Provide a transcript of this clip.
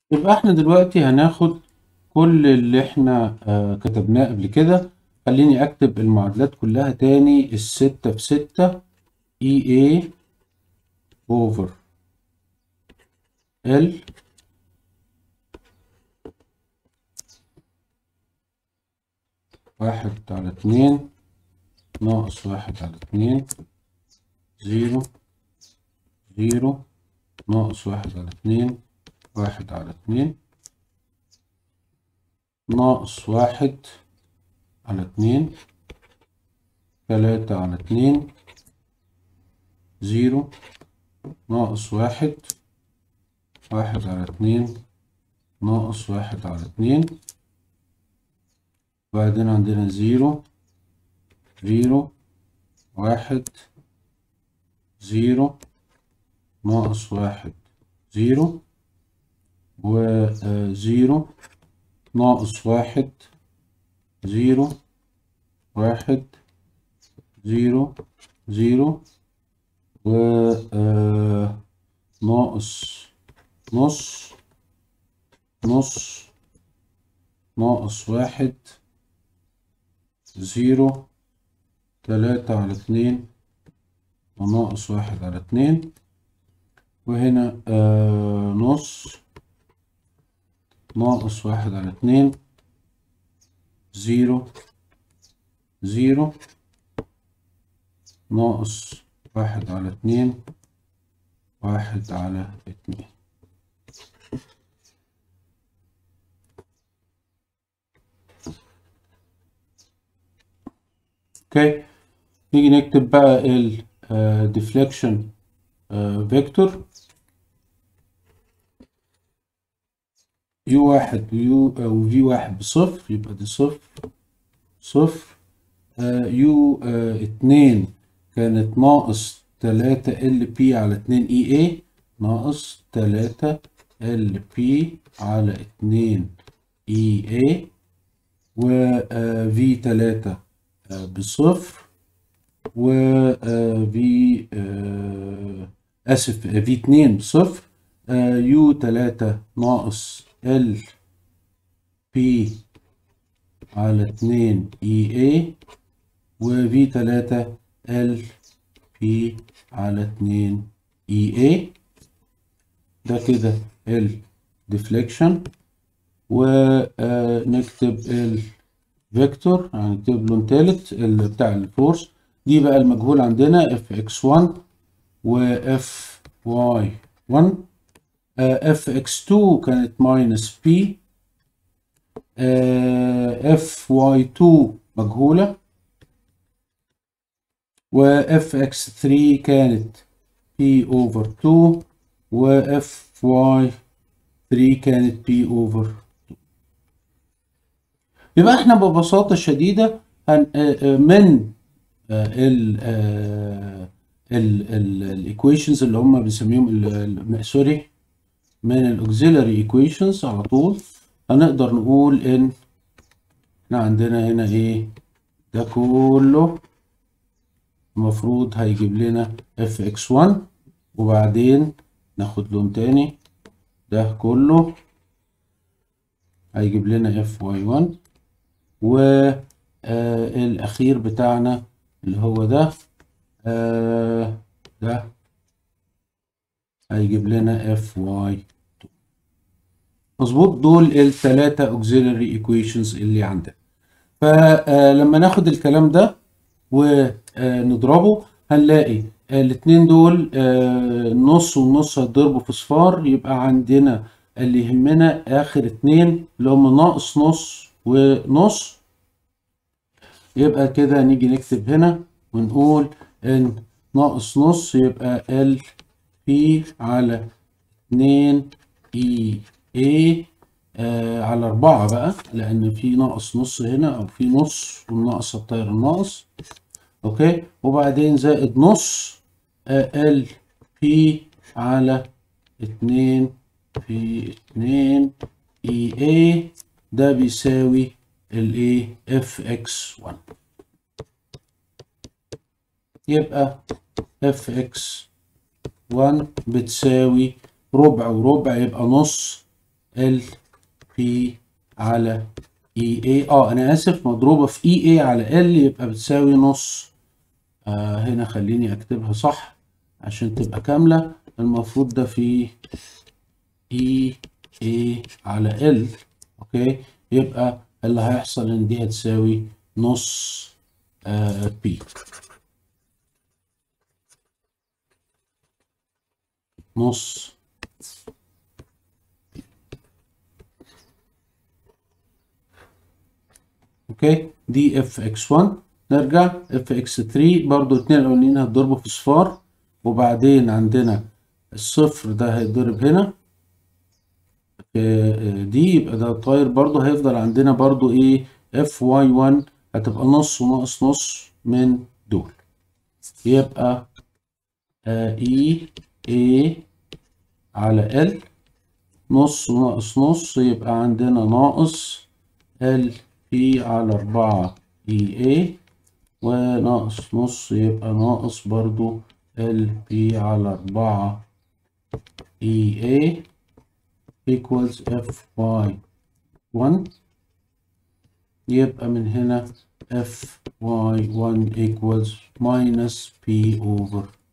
يبقى احنا دلوقتي هناخد كل اللي احنا آه كتبناه قبل كده خليني اكتب المعادلات كلها تاني الستة في ستة اي اي اوفر ال واحد على اتنين ناقص واحد على اتنين زيرو زيرو ناقص واحد على اتنين واحد على اتنين ناقص واحد على اتنين تلاتة على اتنين زيرو ناقص واحد واحد على اتنين ناقص واحد على اتنين وبعدين عندنا زيرو زيرو واحد زيرو ناقص واحد زيرو وزيرو ناقص واحد زيرو واحد زيرو زيرو و ناقص نص نص ناقص واحد زيرو تلاتة على اتنين وناقص واحد على اتنين وهنا آه نص ناقص واحد على اتنين زيرو زيرو ناقص واحد على اتنين واحد على اتنين اوكي نيجي نكتب بقى ال deflection فيكتور يو واحد ويو أو في واحد بصفر يبقى دي صفر صفر آه يو آه اتنين كانت ناقص تلاتة ال بي على اتنين اي اي ناقص تلاتة ال بي على اتنين اي اي و في تلاتة آه بصفر و في اسف في اتنين بصفر يو تلاتة ناقص ال بي على اتنين اي اي وفي تلاتة ال بي على اتنين اي اي ده كده ال ديفليكشن ونكتب الفيكتور هنكتب لون تالت بتاع الفورس دي بقى المجهول عندنا اف اكس 1 واف واي 1 اف اكس 2 كانت ماينس بي اف واي 2 مجهولة واف اكس 3 كانت بي اوفر 2 واف واي 3 كانت بي اوفر 2 يبقى احنا ببساطة شديدة من ال ال الايكويشنز اللي هم بنسميهم سوري من الاوكسيلاري ايكويشنز على طول هنقدر نقول ان احنا عندنا هنا ايه ده كله المفروض هيجيب لنا اف اكس 1 وبعدين ناخد لون تاني ده كله هيجيب لنا اف واي 1 والاخير بتاعنا اللي هو ده آه ده هيجيب لنا اف واي 2 مظبوط دول الثلاثة auxiliary equations اللي عندنا فلما ناخد الكلام ده ونضربه هنلاقي الاتنين دول نص والنص هتضربوا في صفار يبقى عندنا اللي يهمنا اخر اتنين اللي هم ناقص نص ونص يبقى كده نيجي نكتب هنا ونقول ان ناقص نص يبقى ال بي على اتنين اي اي آه على أربعة بقى لأن في ناقص نص هنا أو في نص والناقص الطاير الناقص أوكي وبعدين زائد نص ال بي على اتنين في اتنين اي اي ده بيساوي الايه اف اكس 1 يبقى اف اكس 1 بتساوي ربع وربع يبقى نص ال بي على اي اي اه انا اسف مضروبة في اي اي على ال يبقى بتساوي نص آه هنا خليني اكتبها صح عشان تبقى كاملة المفروض ده في اي اي على ال اوكي يبقى اللي هيحصل ان دي هتساوي نص آه بي نص اوكي دي اف اكس 1 نرجع اف اكس 3 برضو الاثنين الاولانيين هتضربوا في صفار وبعدين عندنا الصفر ده هيتضرب هنا في دي يبقى ده طاير برضو هيفضل عندنا برضو ايه اف واي 1 هتبقى نص وناقص نص من دول يبقى اي اي على ال نص وناقص نص يبقى عندنا ناقص ال بي على أربعة اي اي وناقص نص يبقى ناقص برضو ال بي على أربعة اي اي equals اف واي 1 يبقى من هنا اف واي 1 equals minus p over